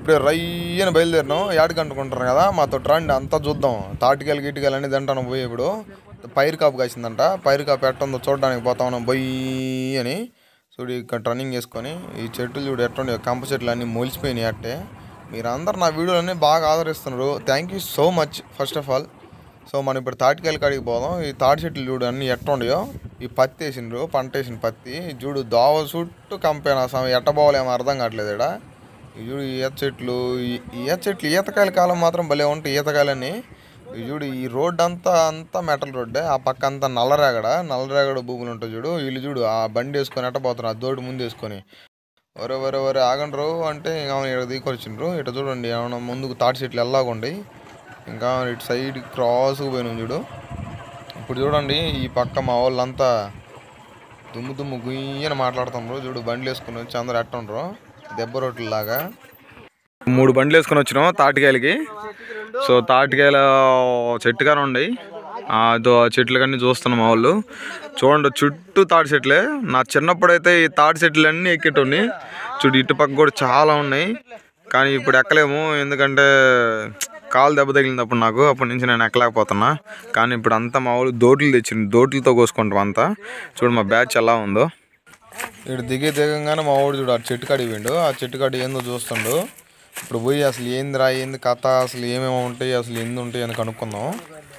ఇప్పుడే రయ్యని బయలుదేరినాం ఏడకి అనుకుంటారు కదా మాతో రండి అంతా చూద్దాం తాటికాయలు గిటికాయలు అన్ని తింటాను పోయి ఇప్పుడు పైరు కాపు కాసిందంట పైరు కాపు ఎట్టుందో చూడడానికి పోతా ఉన్నాం బొయ్యి అని చూడు ఇక్కడ రన్నింగ్ చేసుకొని ఈ చెట్లు చూడు ఎట్టుండే కంప చెట్లు అన్నీ మొలిసిపోయినాయి అట్టే మీరందరూ నా వీడియోలన్నీ బాగా ఆదరిస్తున్నారు thank you so much first of all so మనం ఇప్పుడు తాటికాయల కాడికి పోదాం ఈ తాటి చెట్లు చూడు అన్ని ఎట్ట ఉండయో ఈ పత్తి వేసిండ్రు పంట వేసిన పత్తి ఈ చూడు దోవ చుట్టూ కంపేనా సమయం ఎట్ట పోవాలేమో అర్థం కావట్లేదు ఇక్కడ ఈ చూడు ఈ ఈత చెట్లు ఈ- ఈ ఈత చెట్లు ఈతకాయల కాలం మాత్రం భలే ఉంటాయి ఈతకాయలని ఈ చూడు ఈ రోడ్ అంతా అంతా మెటల్ రోడ్డే ఆ పక్క అంతా నల్లరేగడ నల్లరేగడ భూములు ఉంటాయి చూడు వీళ్ళు చూడు ఆ బండి వేసుకొని ఎట్ట పోతున్నారు ఆ దోడు ముందు వేసుకొని ఒరే ఒరే ఒరే ఆగండ్రు అంటే ఇంకా ఇక్కడ దిగొచ్చిండ్రు ఇటు చూడండి ఏమన్నా ముందుకు తాటి చెట్లు ఎల్లాగుండి ఇంకా ఇటు సైడ్ క్రాస్కి పోయినాం చూడు ఇప్పుడు చూడండి ఈ పక్క మా వాళ్ళంతా దుమ్ము దుమ్ము గుయ్యని మాట్లాడుతుండ్రు చూడు బండ్లు వేసుకుని వచ్చి అందరు ఎట్టుండ్రు దెబ్బ రొట్టెలాగా మూడు బండ్లు వేసుకొని వచ్చినాం తాటికాయలకి సో తాటికాయల చెట్టుగానే ఉన్నాయి ఆ దో చెట్లు కన్నీ చూస్తున్నాం మా వాళ్ళు చూడండి చుట్టూ తాటి చెట్లే నా చిన్నప్పుడైతే ఈ తాటి చెట్లు అన్నీ ఎక్కేటోని చూడు ఇటు పక్క కూడా చాలా ఉన్నాయి కానీ ఇప్పుడు ఎక్కలేము ఎందుకంటే కాలు దెబ్బ తగిలినప్పుడు నాకు అప్పటి నుంచి నేను ఎక్కలేకపోతున్నా కానీ ఇప్పుడు అంతా మా వాళ్ళు దోట్లు తెచ్చిండు దోట్లతో కోసుకుంటాం అంతా చూడు మా బ్యాచ్ ఎలా ఉందో ఇక్కడ దిగే దిగంగానే మా వాడు చూడు ఆ చెట్టు కాడికి పోయిండు ఆ చెట్టు కాడి ఏందో చూస్తుండు ఇప్పుడు పోయి అసలు ఏందిరా ఏంది కథ అసలు ఏమేమి ఉంటాయి అసలు ఎందు ఉంటాయి అని కనుక్కుందాం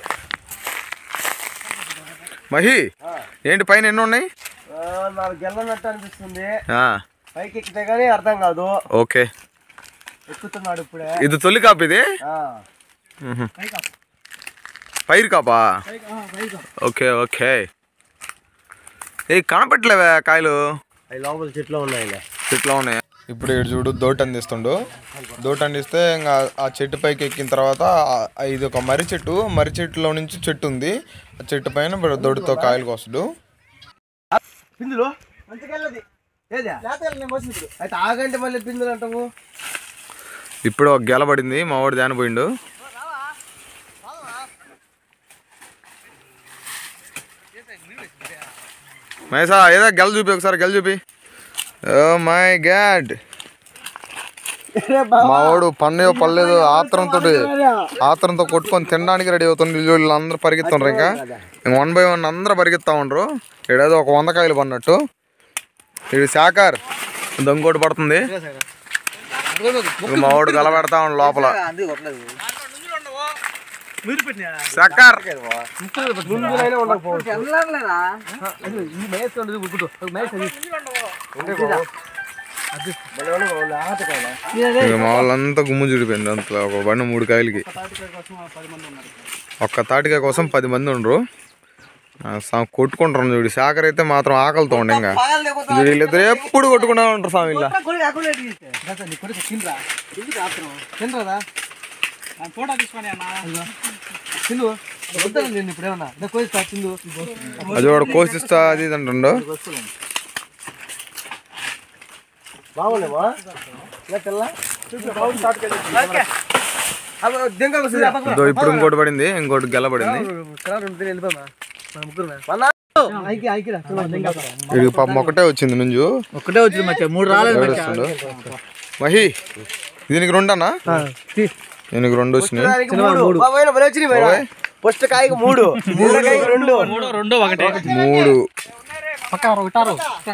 మహి ఏంటి పైన ఎన్ని ఉన్నాయి నాకు గెల్లనట్టు అనిపిస్తుంది ఆ, పైకి ఎక్కితే గానీ అర్థం కాదు ఓకే ఎక్కుతున్నాడు ఇప్పుడే ఇది తొలి కాపు ఇది ఆ. మ్హూ. పైరు కాపా ఓకే ఓకే ఏ కనపెట్టలేవే కాయలు అవి లోపల చెట్లు ఉన్నాయి చెట్లు ఉన్నాయి ఇప్పుడు ఇక్కడ చూడు దోట అందిస్తుండు దోట అందిస్తే ఇంకా ఆ చెట్టు పైకి ఎక్కిన తర్వాత ఆ- ఆ ఇది ఒక మర్రి చెట్టు మర్రి చెట్టులో నుంచి చెట్టు ఉంది ఆ చెట్టు పైన ఇప్పుడు దొడ్డుతో కాయలు కోస్తాడు పిందులు మంచిగా ఏదే అయితే ఆగంటే మళ్ళీ పిందులు అంటావు ఇప్పుడు ఒక గెల పడింది మా వాడు దాని పోయిండు మహేసా ఏదో గెల చూపి ఒకసారి గెల చూపి ఓ మై గాడ్ మా వాడు పన్నయో పర్లేదు ఆత్రంతో ఆత్రంతో కొట్టుకొని తినడానికి రెడీ అవుతుంది వీళ్ళు అందరూ పరిగెత్తుండ్రు ఇంకా వన్ బై వన్ అందరూ పరిగెత్తా ఉండరు ఏదో ఒక వంద కాయలు పడినట్టు ఇది శాఖర్ దొంగోటి పడుతుంది ఇక మా వాడు గలబెడతా ఉండు లోపల శాఖర్ ముందులైనా ఉండకపోవచ్చు ఇక మా వాళ్ళంతా గుమ్ము చూడిపోయింది అంతలో ఒక బండి మూడు కాయలకి ఒక్క తాటికాయ కోసం పది మంది ఉండరు ఆ, సా- కొట్టుకుంటారు చూడు శాఖర్ అయితే మాత్రం ఆకలితో ఉండే ఇంకా చూడు వీళ్ళిద్దరు ఎప్పుడు కొట్టుకున్నా ఉంటారు స్వామి ఇలా ఫోటో తీసుకొని చిందు వద్దాను నేను ఇప్పుడు ఏమన్నా ఇదో కోయిస్తా చిందు అది వాడు కోసిస్తా అది ఇది అంటుండు బాగుండేమా తెల్ల దింగ ఇదో ఇప్పుడు ఇంకోటి పడింది ఇంకోటి గెల పడింది వీడికి పాపం ఒకటే వచ్చింది నుంచు ఒకటే వచ్చింది మచ్చ మూడు రాలేదు ఏడుస్తుండు మహి దీనికి రెండన్నా దీనికి రెండు వచ్చినాయి ఓయ్. ఫస్ట్ కాయకు మూడు మూడు కాయకు రెండు రెండు ఒకటే మూడు పక్కన ఉంటారు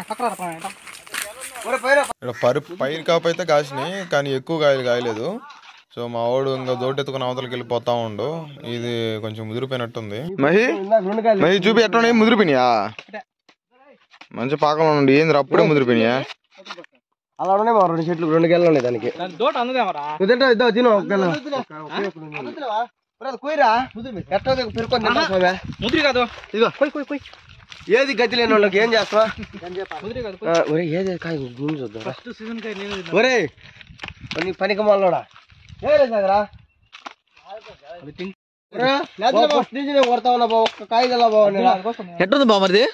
ఇక్కడ పరి పైరు కాపు అయితే కాసినాయి కానీ ఎక్కువ కాయలు కాయలేదు సో మా వాడు ఇంకా దోటెత్తుకుని అవతలకి వెళ్ళిపోతా ఉండు ఇది కొంచెం ముదిరిపోయినట్టుంది మహి రెండు కాయలు మహి చూపి ఎట్లా ముదిరిపోయినాయా మంచి పాకంలో ఉండి ఏంది అప్పుడే ముదిరిపోయినాయా అలా ఉన్నాయి మా రెండు చెట్లు రెండు గెలలు ఉన్నాయి దానికి దోట అందదేమరా నువ్వు తింటావు ఇద్దావు తిను ఒక గెల కుయిరా ఎట్లా పెరుకొని తింటావు స్వామి ముదిరి కాదు ఇదిగో కొయ్ కొయ్ కొయ్ ఏది గతి లేని వాళ్ళకి ఏం చేస్తావా ముదిరి కాదు ఆ, ఒరే ఏది కాయ ముందు చూద్దాం ఫస్ట్ సీజన్ కాయ నేను ఒరే నీ పనికి మాలోడా ఏ సాగరా ఫస్ట్ నుంచి నేను కొడతా ఉన్నా బావ ఒక్క కాయ గల బావ ఎట్టుంది బామర్ది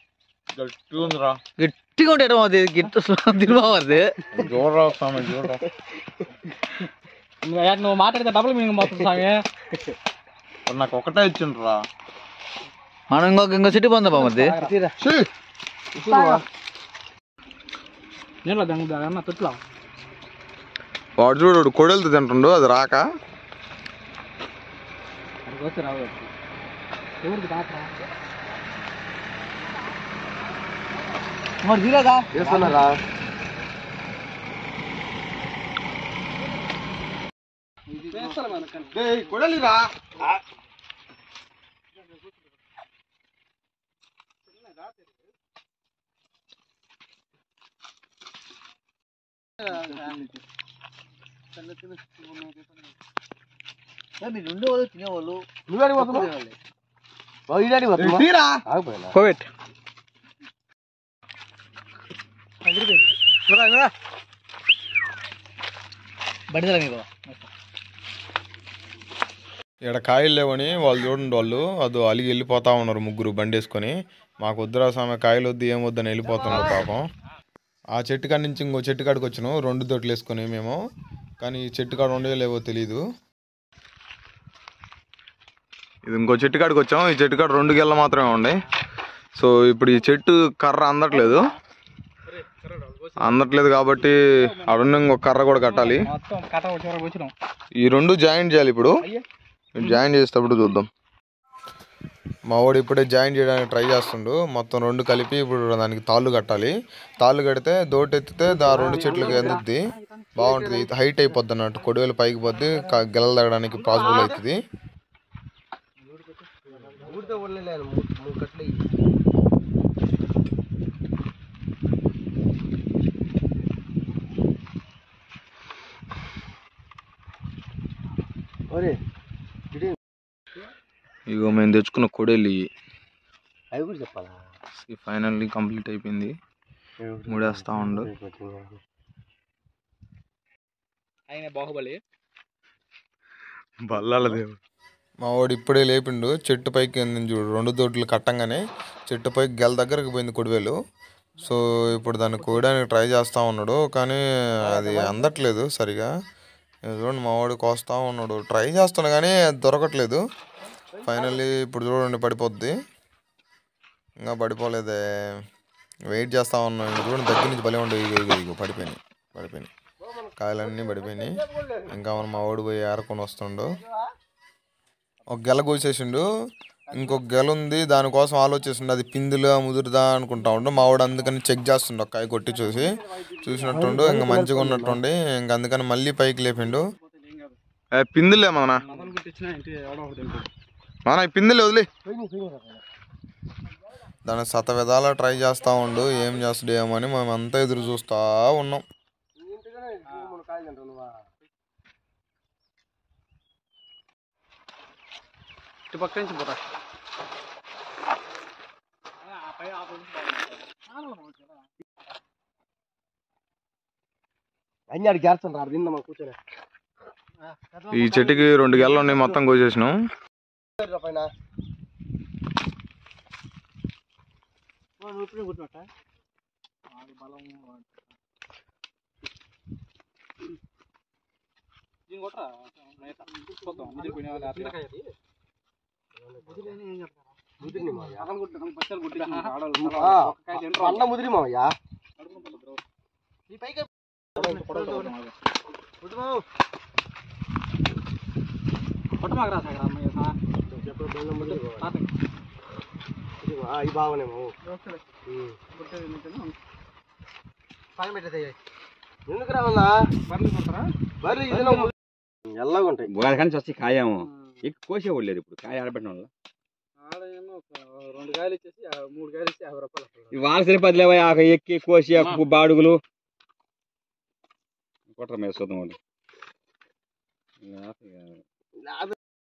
గట్టిగా ఉంటే ఎట్లా అది గిట్ట తిని బామర్ది నువ్వు మాట్లాడితే డబ్బులు మీకు మొత్తం సాగే నాకు ఒకటే ఇచ్చిండ్రా మనం ఇంకొక ఇంకో సిటీ పొందా బామర్ది నేను అన్న తొట్లా వాడు చూడు వాడు కొడెలతో తింటుండు అది రాక అక్కడికి వస్తే రావు ఎవరికి దాకా మరి తీరేదా చేస్తున్నారా కొడలిరా మీరు ఉండేవాళ్ళు తినేవాళ్ళు నువ్వు పోతున్నావు ఇడాడి పోతున్నా తీరా ఆగిపోయినా కోవిడ్ బడిదల మీకు ఇక్కడ కాయలు లేవని వాళ్ళు చూడండి వాళ్ళు అది అలిగి వెళ్ళిపోతా ఉన్నారు ముగ్గురు బండి వేసుకొని మాకు వద్దురా స్వామి కాయలు వద్దు ఏం వద్దని వెళ్ళిపోతున్నారు పాపం ఆ చెట్టు కాడ నుంచి ఇంకో చెట్టు కాడికి వచ్చినాం రెండు దొడ్లు వేసుకొని మేము కానీ ఈ చెట్టు కాడ ఉండే లేవో తెలీదు ఇది ఇంకో చెట్టు కాడికి వచ్చాం ఈ చెట్టు కాడ రెండు గెల్ల మాత్రమే ఉన్నాయి సో ఇప్పుడు ఈ చెట్టు కర్ర అందట్లేదు అందట్లేదు కాబట్టి అడున్న ఇంకో కర్ర కూడా కట్టాలి మొత్తం కట్ట చివరికి వచ్చినాం ఈ రెండు జాయిన్ చేయాలి ఇప్పుడు జాయిన్ చేసేటప్పుడు చూద్దాం మా వాడు ఇప్పుడే జాయిన్ చేయడానికి ట్రై చేస్తుండు మొత్తం రెండు కలిపి ఇప్పుడు దానికి తాళ్ళు కట్టాలి తాళ్ళు కడితే దోటి ఎత్తితే దా రెండు చెట్లకి ఎందుద్ది బాగుంటుంది హైట్ అయిపోద్ది అన్నట్టు కొడివేలు పైకి పోద్ది క- గెలలు తగ్గడానికి పాసిబుల్ అవుతుంది ఊరితో ఉండలేదు మూడు మూడు కట్లు ఇయ్యి. ఒరే ఇటు ఇగో మేము తెచ్చుకున్న కొడేలు అవి కూడా చెప్పాలా ఫైనల్లీ కంప్లీట్ అయిపోయింది ముడేస్తా ఉండు ఆయన బాహుబలి బల్లాల దేవుడు మా వాడు ఇప్పుడే లేపిండు చెట్టు పైకి ఎందింది చూడు రెండు దొడ్లు కట్టంగానే చెట్టు పైకి గెల దగ్గరకు పోయింది కొడివేలు సో ఇప్పుడు దాన్ని కోయడానికి ట్రై చేస్తూ ఉన్నాడు కానీ అది అందట్లేదు సరిగా ఇది చూడండి మా వాడు కోస్తా ఉన్నాడు ట్రై చేస్తున్నాడు కానీ అది దొరకట్లేదు ఫైనల్లీ ఇప్పుడు చూడండి పడిపోద్ది ఇంకా పడిపోలేదే వెయిట్ చేస్తా ఉన్నాం ఇంకా చూడండి దగ్గర నుంచి భలే ఉండవు ఇగో ఇగో ఇగో పడిపోయినాయి పడిపోయినాయి కాయలన్నీ పడిపోయినాయి ఇంకా మనం మా వాడు పోయి ఏరుకొని వస్తుండు ఒక గెల కోసేసిండు ఇంకొక గెల ఉంది దానికోసం ఆలోచిస్తుండు అది పిందులా ముదురుదా అనుకుంటా ఉండు మా వాడు అందుకని చెక్ చేస్తుండు ఒక కాయ కొట్టి చూసి చూసినట్టుండు ఇంకా మంచిగా ఉన్నట్టుండి ఇంక అందుకని మళ్ళీ పైకి లేపిండు పిందులే మన మదన్ గుర్తించిన ఇంటి ఎవడో ఒకటి తింటాడు. మన ఈ పిందులే వదిలే దాని శత విధాలా ట్రై చేస్తా ఉండు ఏం చేస్తాడు ఏమని మేము అంతా ఎదురు చూస్తా ఉన్నాం ఇటు పక్క నుంచి పోతా అన్ని ఆడికి చేర్చండి ఆడ తిందాం కూర్చొని ఈ చెట్టుకి రెండు గెలలు ఉన్నాయి మొత్తం కోసేసినాం పైన నువ్వు ఇప్పుడే గుర్తున్నట్ట అది బలం దీన్ని కొట్టరా మేత చూద్దాం ముదిరిపోయిన వాళ్ళు అట్లా ముదిరిపోయిన ఏం చెప్తారా ముదిరిని మావయ్య. పగలు కొట్టాం పచ్చలు కొట్టాం ఆడవాళ్ళు ఆ, ఒక్క కాయ తింటారు. పండ్ల ముదిరి మావయ్య అడుగున పడ్డది. ఈ పైకి కొట్టమాకరా సాగరా అమ్మాయి సా. ఎప్పుడు బెల్లం ముదిరి మావయ్య. తాతకి. ఇది మా- ఆ, ఈ బావనేమో ఓకేలే. ఉమ్. కొట్టేది ఏంటంటే, పైన పెట్టేది ఎందుకు రావన్నా బర్రెలు కొడతారా? బర్రె ఇది ఎల్లగా ఉంటాయి ఉగాది కానీ వచ్చి కాయము ఎక్కువ కోసేవాళ్ళు లేదు ఇప్పుడు కాయ ఆడబెట్టిన వాళ్ళు ఆడ ఏమో ఒక రెండు కాయలు ఇచ్చేసి ఆ మూడు కాయలు ఇచ్చి యాభై రూపాయలు అసలు. ఈ వాళ్ళ సరిపది లేవా ఆ ఎక్కి కోసి ఆ కు- బాడుగులు కొట్టరు మీద చూద్దాం వాళ్ళు ఇంకా ఆపే ఇక.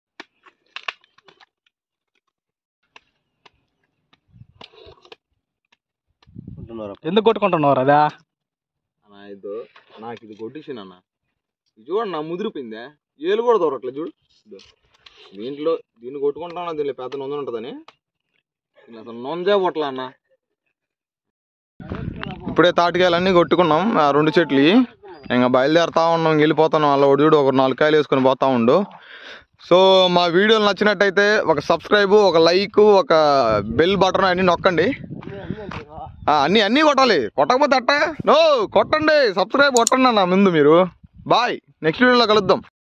ఎందుకు కొట్టుకుంటున్నారు అదా అన్న ఇది నాకు ఇది కొట్టించిన అన్న ఇది చూడండి నా ముదిరిపోయిందే ఏలు కూడా దొరకట్లేదు చూడు ఇదో. దీంట్లో దీన్ని కొట్టుకుంటాను దీనిలో పెద్ద నొంద ఉంటుందని దీన్ని అసలు నొందే పొట్ల అన్న ఇప్పుడే తాటికాయలన్నీ కొట్టుకున్నాం ఆ రెండు చెట్లు ఇంకా బయలుదేరుతా ఉన్నాం ఇంక వెళ్ళిపోతున్నాం అలా ఒకటి చూడు ఒక నాలుగు కాయలు వేసుకొని పోతా ఉండు సో మా వీడియోలు నచ్చినట్టయితే ఒక సబ్స్క్రైబ్ ఒక లైక్ ఒక బెల్ బటన్ అన్ని నొక్కండి ఆ, అన్ని అన్నీ కొట్టాలి కొట్టకపోతే అట్ట నో కొట్టండి సబ్స్క్రైబ్ కొట్టండి అన్న ముందు మీరు బాయ్ నెక్స్ట్ వీడియోలో కలుద్దాం